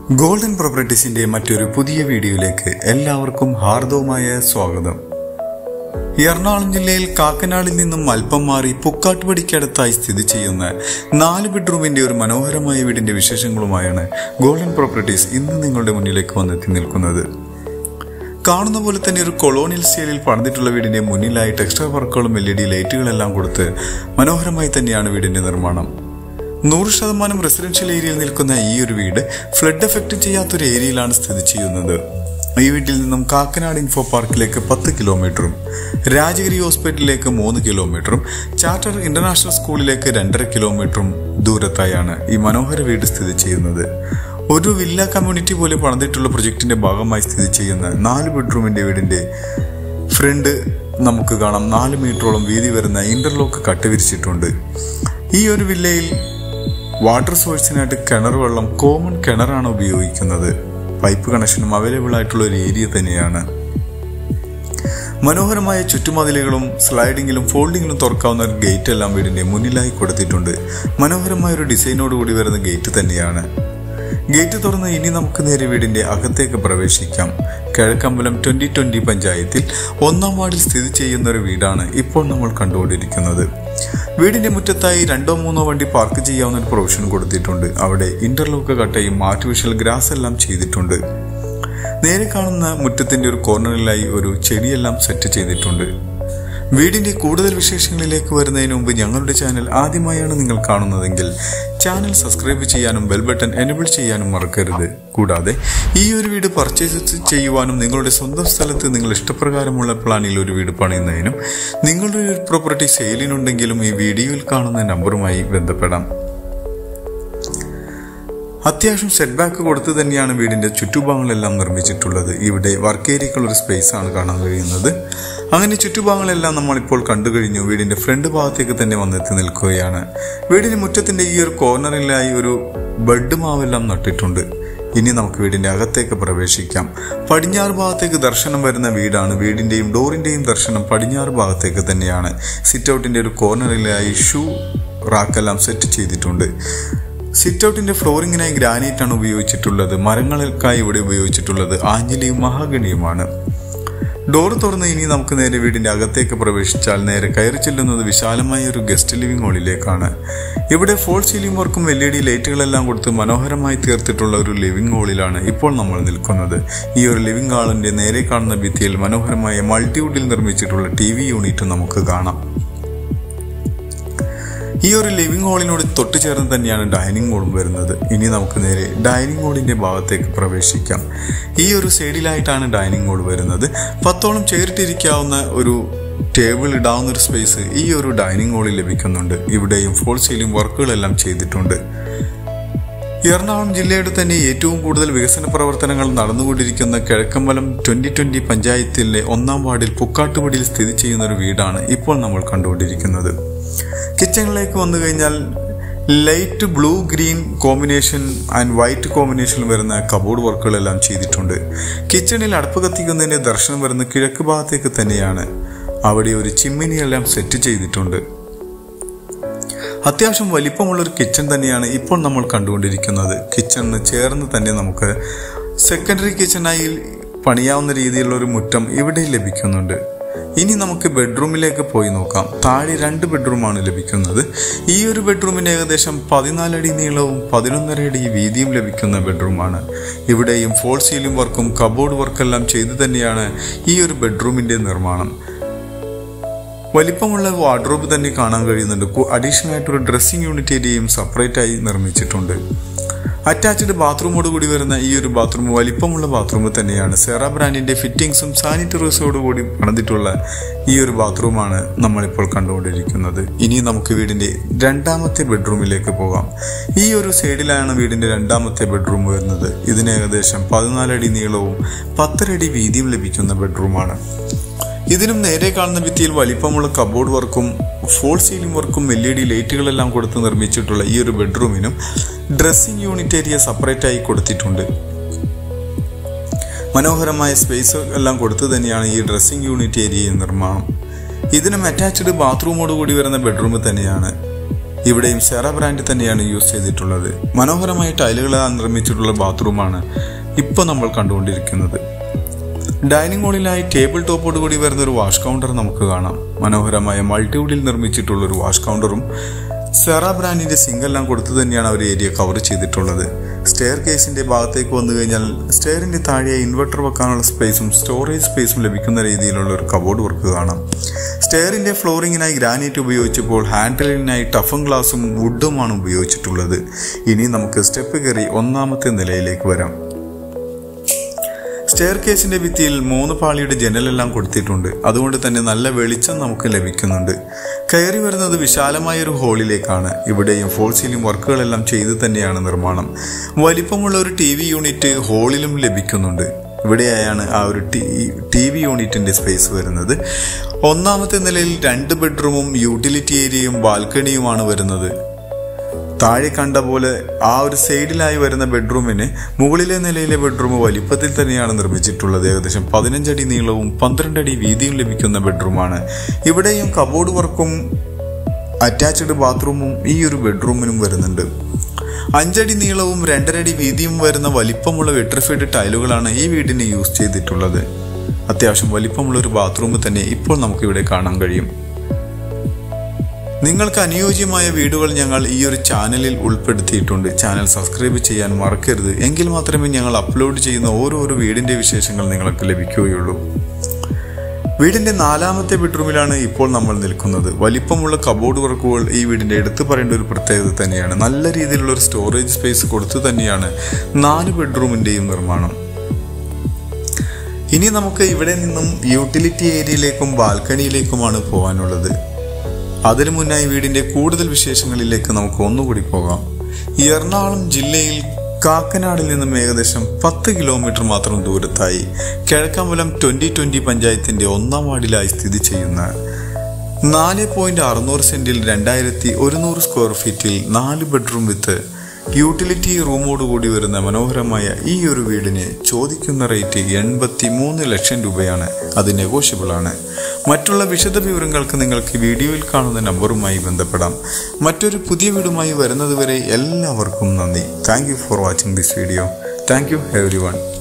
golden പ്രോപ്പർട്ടീസിന്റെ മറ്റൊരു പുതിയ വീഡിയോയിലേക്ക് എല്ലാവർക്കും ഹാർദവുമായ സ്വാഗതം എറണാകുളം ജില്ലയിൽ കാക്കനാടിൽ നിന്നും അല്പം മാറി പുക്കാട്ടുപടിക്കടുത്തായി സ്ഥിതി ചെയ്യുന്ന നാല് ബെഡ്റൂമിന്റെ ഒരു മനോഹരമായ വീടിന്റെ വിശേഷങ്ങളുമായാണ് ഗോൾഡൻ പ്രോപ്പർട്ടീസ് ഇന്ന് നിങ്ങളുടെ മുന്നിലേക്ക് വന്നെത്തി നിൽക്കുന്നത് കാണുന്ന പോലെ തന്നെ ഒരു കൊളോണിയൽ സ്റ്റൈലിൽ പണിതിട്ടുള്ള വീടിന്റെ മുന്നിലായിട്ട് എക്സ്ട്രാ വർക്കുകളും എൽ ഇ ഡി ലൈറ്റുകളെല്ലാം കൊടുത്ത് മനോഹരമായി തന്നെയാണ് വീടിന്റെ നിർമ്മാണം നൂറ് ശതമാനം റെസിഡൻഷ്യൽ ഏരിയയിൽ നിൽക്കുന്ന ഈ ഒരു വീട് ഫ്ലഡ് എഫക്ട് ചെയ്യാത്തൊരു ഏരിയയിലാണ് സ്ഥിതി ചെയ്യുന്നത് ഈ വീട്ടിൽ നിന്നും കാക്കനാട് ഇൻഫോ പാർക്കിലേക്ക് പത്ത് കിലോമീറ്ററും രാജഗിരി ഹോസ്പിറ്റലിലേക്ക് മൂന്ന് കിലോമീറ്ററും ചാർട്ടർ ഇന്റർനാഷണൽ സ്കൂളിലേക്ക് രണ്ടര കിലോമീറ്ററും ദൂരത്തായാണ് ഈ മനോഹര വീട് സ്ഥിതി ചെയ്യുന്നത് ഒരു വില്ല കമ്മ്യൂണിറ്റി പോലെ പണിതിട്ടുള്ള പ്രൊജക്ടിന്റെ ഭാഗമായി സ്ഥിതി ചെയ്യുന്ന നാല് ബെഡ്റൂമിന്റെ വീടിന്റെ ഫ്രണ്ട് നമുക്ക് കാണാം നാല് മീറ്ററോളം വീതി വരുന്ന ഇന്റർലോക്ക് കട്ടുവിരിച്ചിട്ടുണ്ട് ഈ ഒരു വില്ലയിൽ വാട്ടർ സോഴ്സിനായിട്ട് കിണർ വെള്ളം കോമൺ കിണറാണ് ഉപയോഗിക്കുന്നത് പൈപ്പ് കണക്ഷനും അവൈലബിൾ ആയിട്ടുള്ള ഒരു ഏരിയ തന്നെയാണ് മനോഹരമായ ചുറ്റുമതിലുകളും സ്ലൈഡിങ്ങിലും ഫോൾഡിങ്ങിലും തുറക്കാവുന്ന ഒരു ഗേറ്റ് എല്ലാം വീടിന്റെ മുന്നിലായി കൊടുത്തിട്ടുണ്ട് മനോഹരമായ ഒരു ഡിസൈനോട് കൂടി വരുന്ന ഗേറ്റ് തന്നെയാണ് ഗേറ്റ് തുറന്ന് ഇനി നമുക്ക് നേരെ വീടിന്റെ അകത്തേക്ക് പ്രവേശിക്കാം കിഴക്കമ്പലം ട്വന്റി ട്വന്റി പഞ്ചായത്തിൽ ഒന്നാം വാർഡിൽ സ്ഥിതി ചെയ്യുന്ന ഒരു വീടാണ് ഇപ്പോൾ നമ്മൾ കണ്ടുകൊണ്ടിരിക്കുന്നത് വീടിന്റെ മുറ്റത്തായി രണ്ടോ മൂന്നോ വണ്ടി പാർക്ക് ചെയ്യാവുന്ന ഒരു പ്രൊവിഷൻ കൊടുത്തിട്ടുണ്ട് അവിടെ ഇന്റർലോക്ക് കട്ടയും ആർട്ടിഫിഷ്യൽ ഗ്രാസ് എല്ലാം ചെയ്തിട്ടുണ്ട് നേരെ കാണുന്ന മുറ്റത്തിന്റെ ഒരു കോർണറിലായി ഒരു ചെടിയെല്ലാം സെറ്റ് ചെയ്തിട്ടുണ്ട് വീടിന്റെ കൂടുതൽ വിശേഷങ്ങളിലേക്ക് വരുന്നതിന് മുമ്പ് ഞങ്ങളുടെ ചാനൽ ആദ്യമായാണ് നിങ്ങൾ കാണുന്നതെങ്കിൽ ചാനൽ സബ്സ്ക്രൈബ് ചെയ്യാനും ബെൽ ബട്ടൺ എനബിൾ ചെയ്യാനും മറക്കരുത് കൂടാതെ ഈ ഒരു വീട് പർച്ചേസ് ചെയ്യുവാനും നിങ്ങളുടെ സ്വന്തം സ്ഥലത്ത് നിങ്ങൾ ഇഷ്ടപ്രകാരമുള്ള പ്ലാനിൽ ഒരു വീട് പണിയുന്നതിനും നിങ്ങളുടെ ഒരു പ്രോപ്പർട്ടി സെയിലിനുണ്ടെങ്കിലും ഈ വീഡിയോയിൽ കാണുന്ന നമ്പറുമായി ബന്ധപ്പെടാം അത്യാവശ്യം സെറ്റ് ബാക്ക് കൊടുത്ത് തന്നെയാണ് വീടിന്റെ ചുറ്റുഭാഗങ്ങളെല്ലാം നിർമ്മിച്ചിട്ടുള്ളത് ഇവിടെ വർക്ക് ഏരിയക്കുള്ള ഒരു സ്പേസ് ആണ് കാണാൻ കഴിയുന്നത് അങ്ങനെ ചുറ്റുഭാഗങ്ങളെല്ലാം നമ്മളിപ്പോൾ കണ്ടു കഴിഞ്ഞു വീടിന്റെ ഫ്രണ്ട് ഭാഗത്തേക്ക് തന്നെ വന്നെത്തി നിൽക്കുകയാണ് വീടിന്റെ മുറ്റത്തിന്റെ ഈ ഒരു കോർണറിലായി ഒരു ബഡ് മാവെല്ലാം നട്ടിട്ടുണ്ട് ഇനി നമുക്ക് വീടിന്റെ അകത്തേക്ക് പ്രവേശിക്കാം പടിഞ്ഞാറ് ഭാഗത്തേക്ക് ദർശനം വരുന്ന വീടാണ് വീടിന്റെയും ഡോറിന്റെയും ദർശനം പടിഞ്ഞാറ് ഭാഗത്തേക്ക് തന്നെയാണ് സിറ്റ് ഔട്ടിന്റെ ഒരു കോർണറിലായി ഷൂ റാക്കെല്ലാം സെറ്റ് ചെയ്തിട്ടുണ്ട് സിറ്റ് ഔട്ടിന്റെ ഫ്ലോറിങ്ങിനായി ഗ്രാനൈറ്റ് ആണ് ഉപയോഗിച്ചിട്ടുള്ളത് മരങ്ങൾക്കായി ഇവിടെ ഉപയോഗിച്ചിട്ടുള്ളത് ആഞ്ഞിലിയും മഹാഗണിയുമാണ് ഡോർ തുറന്ന് ഇനി നമുക്ക് നേരെ വീടിന്റെ അകത്തേക്ക് പ്രവേശിച്ചാൽ നേരെ കയറി ചെല്ലുന്നത് വിശാലമായ ഒരു ഗസ്റ്റ് ലിവിംഗ് ഹാളിലേക്കാണ് ഇവിടെ ഫോൾ സീലിംഗ് വർക്കും എൽ ഇ ഡി ലൈറ്റുകളെല്ലാം കൊടുത്ത് മനോഹരമായി തീർത്തിട്ടുള്ള ഒരു ലിവിംഗ് ഹാളിലാണ് ഇപ്പോൾ നമ്മൾ നിൽക്കുന്നത് ഈ ഒരു ലിവിംഗ് ഹാളിന്റെ നേരെ കാണുന്ന ഭിത്തിയിൽ മനോഹരമായ മൾട്ടിവുഡിൽ നിർമ്മിച്ചിട്ടുള്ള ടി വി യൂണിറ്റ് നമുക്ക് കാണാം ഈ ഒരു ലിവിംഗ് ഹാളിനോട് തൊട്ട് ചേർന്ന് തന്നെയാണ് ഡൈനിങ് ഹാളും വരുന്നത് ഇനി നമുക്ക് നേരെ ഡൈനിങ് ഹാളിന്റെ ഭാഗത്തേക്ക് പ്രവേശിക്കാം ഈ ഒരു സൈഡിലായിട്ടാണ് ഡൈനിങ് ഹാൾ വരുന്നത് പത്തോളം ചേരിട്ടിരിക്കാവുന്ന ഒരു ടേബിൾ ഇടാവുന്ന ഒരു സ്പേസ് ഈ ഒരു ഡൈനിങ് ഹാളിൽ ലഭിക്കുന്നുണ്ട് ഇവിടെയും ഫോൾ സീലിംഗ് വർക്കുകളെല്ലാം ചെയ്തിട്ടുണ്ട് എറണാകുളം ജില്ലയുടെ തന്നെ ഏറ്റവും കൂടുതൽ വികസന പ്രവർത്തനങ്ങൾ നടന്നുകൊണ്ടിരിക്കുന്ന കിഴക്കമ്പലം ട്വന്റി ട്വന്റി പഞ്ചായത്തിലെ ഒന്നാം വാർഡിൽ പുക്കാട്ടുപടിയിൽ സ്ഥിതി ചെയ്യുന്ന ഒരു വീടാണ് ഇപ്പോൾ നമ്മൾ കണ്ടുകൊണ്ടിരിക്കുന്നത് കിച്ചണിലേക്ക് വന്നു കഴിഞ്ഞാൽ light blue green combination and white combination വരുന്ന കബോർഡ് വർക്കുകളെല്ലാം ചെയ്തിട്ടുണ്ട് കിച്ചണിൽ അടുപ്പ് കത്തിക്കുന്നതിന്റെ ദർശനം വരുന്ന കിഴക്ക് ഭാഗത്തേക്ക് തന്നെയാണ് അവിടെ ഒരു ചിമ്മിനിയെല്ലാം സെറ്റ് ചെയ്തിട്ടുണ്ട് അത്യാവശ്യം വലിപ്പമുള്ള ഒരു കിച്ചൺ തന്നെയാണ് ഇപ്പോൾ നമ്മൾ കണ്ടുകൊണ്ടിരിക്കുന്നത് കിച്ചണിന് ചേർന്ന് തന്നെ നമുക്ക് സെക്കൻഡറി കിച്ചണായി പണിയാവുന്ന രീതിയിലുള്ള ഒരു മുറ്റം ഇവിടെ ലഭിക്കുന്നുണ്ട് ഇനി നമുക്ക് ബെഡ്റൂമിലേക്ക് പോയി നോക്കാം താഴെ രണ്ട് ബെഡ്റൂമാണ് ലഭിക്കുന്നത് ഈ ഒരു ബെഡ്റൂമിന് ഏകദേശം പതിനാലടി നീളവും പതിനൊന്നര അടി വീതിയും ലഭിക്കുന്ന ബെഡ്റൂമാണ് ഇവിടെയും ഫോൾ സീലിംഗ് വർക്കും കബോർഡ് വർക്കെല്ലാം ചെയ്തു തന്നെയാണ് ഈ ഒരു ബെഡ്റൂമിന്റെ നിർമ്മാണം വലിപ്പമുള്ള വാർഡ്രോബ് തന്നെ കാണാൻ കഴിയുന്നുണ്ട് അഡീഷണൽ ആയിട്ടൊരു ഡ്രസ്സിംഗ് യൂണിറ്റ് ഏരിയയും സെപ്പറേറ്റ് ആയി നിർമ്മിച്ചിട്ടുണ്ട് അറ്റാച്ച്ഡ് ബാത്റൂമോട് കൂടി വരുന്ന ഈ ഒരു ബാത്റൂം വലിപ്പമുള്ള ബാത്റൂം തന്നെയാണ് സെറ ബ്രാൻഡിന്റെ ഫിറ്റിംഗ്സും സാനിറ്റൈസേഴ്സോട് കൂടി പണിതിട്ടുള്ള ഈ ഒരു ബാത്റൂമാണ് നമ്മളിപ്പോൾ കണ്ടുകൊണ്ടിരിക്കുന്നത് ഇനി നമുക്ക് വീടിന്റെ രണ്ടാമത്തെ ബെഡ്റൂമിലേക്ക് പോകാം ഈ ഒരു സൈഡിലാണ് വീടിന്റെ രണ്ടാമത്തെ ബെഡ്റൂം വരുന്നത് ഇതിന് ഏകദേശം പതിനാലടി നീളവും പത്തരടി വീതിയും ലഭിക്കുന്ന ബെഡ്റൂമാണ് ഇതിനും നേരെ കാണുന്ന ഭിത്തിയിൽ വലിപ്പമുള്ള കബോർഡ് വർക്കും ഫോൾ സീലിംഗ് വർക്കും എൽ ഇ ഡി ലൈറ്റുകളെല്ലാം കൊടുത്ത് നിർമ്മിച്ചിട്ടുള്ള ഈ ഒരു ബെഡ്റൂമിനും ഡ്രസ്സിംഗ് യൂണിറ്റ് ഏരിയ സെപ്പറേറ്റ് ആയി കൊടുത്തിട്ടുണ്ട് മനോഹരമായ സ്പേസ് എല്ലാം കൊടുത്തു തന്നെയാണ് ഈ ഡ്രസ്സിംഗ് യൂണിറ്റ് ഏരിയ നിർമ്മാണം ഇതിനും അറ്റാച്ച്ഡ് ബാത്റൂമോട് കൂടി വരുന്ന ബെഡ്റൂം തന്നെയാണ് ഇവിടെയും സെറ ബ്രാൻഡ് തന്നെയാണ് യൂസ് ചെയ്തിട്ടുള്ളത് മനോഹരമായ ടൈലുകളാൽ നിർമ്മിച്ചിട്ടുള്ള ബാത്റൂമാണ് ഇപ്പോൾ നമ്മൾ കണ്ടുകൊണ്ടിരിക്കുന്നത് ഡൈനിങ് ഹാളിലായി ടേബിൾ ടോപ്പോട് കൂടി വരുന്ന ഒരു വാഷ് കൗണ്ടർ നമുക്ക് കാണാം മനോഹരമായ മൾട്ടിവുഡിൽ നിർമ്മിച്ചിട്ടുള്ള ഒരു വാഷ് കൗണ്ടറും സെറ ബ്രാൻഡിന്റെ സിങ്കെല്ലാം കൊടുത്തു തന്നെയാണ് അവർ ഏരിയ കവർ ചെയ്തിട്ടുള്ളത് സ്റ്റെയർ കേസിന്റെ ഭാഗത്തേക്ക് വന്നു കഴിഞ്ഞാൽ സ്റ്റെയറിന്റെ താഴെ ഇൻവെർട്ടർ വെക്കാനുള്ള സ്പേസും സ്റ്റോറേജ് സ്പേസും ലഭിക്കുന്ന രീതിയിലുള്ള ഒരു കബോർഡ് വർക്ക് കാണാം സ്റ്റെയറിന്റെ ഫ്ലോറിങ്ങിനായി ഗ്രാനൈറ്റ് ഉപയോഗിച്ചപ്പോൾ ഹാൻഡിലിനായി ടഫൻ ഗ്ലാസും വുഡുമാണ് ഉപയോഗിച്ചിട്ടുള്ളത് ഇനി നമുക്ക് സ്റ്റെപ്പ് കയറി ഒന്നാമത്തെ നിലയിലേക്ക് വരാം സ്റ്റെയർ കേസിന്റെ ഭിത്തിയിൽ മൂന്ന് പാളിയുടെ ജനലെല്ലാം കൊടുത്തിട്ടുണ്ട് അതുകൊണ്ട് തന്നെ നല്ല വെളിച്ചം നമുക്ക് ലഭിക്കുന്നുണ്ട് കയറി വരുന്നത് വിശാലമായ ഒരു ഹോളിലേക്കാണ് ഇവിടെയും ഫോൾ സീലിംഗ് വർക്കുകളെല്ലാം ചെയ്തു തന്നെയാണ് നിർമ്മാണം വലിപ്പമുള്ള ഒരു ടി വി യൂണിറ്റ് ഹോളിലും ലഭിക്കുന്നുണ്ട് ഇവിടെയായാണ് ആ ഒരു ടി വി യൂണിറ്റിന്റെ സ്പേസ് വരുന്നത് ഒന്നാമത്തെ നിലയിൽ രണ്ട് ബെഡ്റൂമും യൂട്ടിലിറ്റി ഏരിയയും ബാൽക്കണിയുമാണ് വരുന്നത് താഴെ കണ്ട പോലെ ആ ഒരു സൈഡിലായി വരുന്ന ബെഡ്റൂമിന് മുകളിലെ നിലയിലെ ബെഡ്റൂം വലിപ്പത്തിൽ തന്നെയാണ് നിർമ്മിച്ചിട്ടുള്ളത് ഏകദേശം പതിനഞ്ചടി നീളവും പന്ത്രണ്ടടി വീതിയും ലഭിക്കുന്ന ബെഡ്റൂമാണ് ഇവിടെയും കബോർഡ് വർക്കും അറ്റാച്ച്ഡ് ബാത്റൂമും ഈ ഒരു ബെഡ്റൂമിനും വരുന്നുണ്ട് അഞ്ചടി നീളവും രണ്ടരടി വീതിയും വരുന്ന വലിപ്പമുള്ള വെട്രിഫൈഡ് ടൈലുകളാണ് ഈ വീടിന് യൂസ് ചെയ്തിട്ടുള്ളത് അത്യാവശ്യം വലിപ്പമുള്ള ഒരു ബാത്റൂം തന്നെ ഇപ്പോൾ നമുക്കിവിടെ കാണാൻ കഴിയും നിങ്ങൾക്ക് അനുയോജ്യമായ വീടുകൾ ഞങ്ങൾ ഈ ഒരു ചാനലിൽ ഉൾപ്പെടുത്തിയിട്ടുണ്ട് ചാനൽ സബ്സ്ക്രൈബ് ചെയ്യാൻ മറക്കരുത് എങ്കിൽ മാത്രമേ ഞങ്ങൾ അപ്ലോഡ് ചെയ്യുന്ന ഓരോരോ വീടിന്റെ വിശേഷങ്ങൾ നിങ്ങൾക്ക് ലഭിക്കുകയുള്ളൂ വീടിന്റെ നാലാമത്തെ ബെഡ്റൂമിലാണ് ഇപ്പോൾ നമ്മൾ നിൽക്കുന്നത് വലിപ്പമുള്ള കബോർഡ് വർക്കുകൾ ഈ വീടിന്റെ എടുത്തു പറയേണ്ട ഒരു പ്രത്യേകത തന്നെയാണ് നല്ല രീതിയിലുള്ള ഒരു സ്റ്റോറേജ് സ്പേസ് കൊടുത്തു തന്നെയാണ് നാല് ബെഡ്റൂമിന്റെയും നിർമ്മാണം ഇനി നമുക്ക് ഇവിടെ നിന്നും യൂട്ടിലിറ്റി ഏരിയയിലേക്കും ബാൽക്കണിയിലേക്കുമാണ് പോകാനുള്ളത് അതിനു മുന്നായി വീടിന്റെ കൂടുതൽ വിശേഷങ്ങളിലേക്ക് നമുക്ക് ഒന്നുകൂടി പോകാം ഈ എറണാകുളം ജില്ലയിൽ കാക്കനാടിൽ നിന്നും ഏകദേശം പത്ത് കിലോമീറ്റർ മാത്രം ദൂരത്തായി കിഴക്കമ്പലം ട്വന്റി ട്വന്റി പഞ്ചായത്തിന്റെ ഒന്നാം വാർഡിലായി സ്ഥിതി ചെയ്യുന്ന നാല് പോയിന്റ് അറുന്നൂറ് സെന്റിൽ രണ്ടായിരത്തി ഒരുന്നൂറ് സ്ക്വയർ ഫീറ്റിൽ നാല് ബെഡ്റൂം വിത്ത് യൂട്ടിലിറ്റി റൂമോട് കൂടി വരുന്ന മനോഹരമായ ഈ ഒരു വീടിന് ചോദിക്കുന്ന റേറ്റ് എൺപത്തി മൂന്ന് ലക്ഷം രൂപയാണ് അത് നെഗോഷ്യബിൾ ആണ് മറ്റുള്ള വിശദ വിവരങ്ങൾക്ക് നിങ്ങൾക്ക് വീഡിയോയിൽ കാണുന്ന നമ്പറുമായി ബന്ധപ്പെടാം മറ്റൊരു പുതിയ വീടുമായി വരുന്നതുവരെ എല്ലാവർക്കും നന്ദി thank you for watching this video thank you every one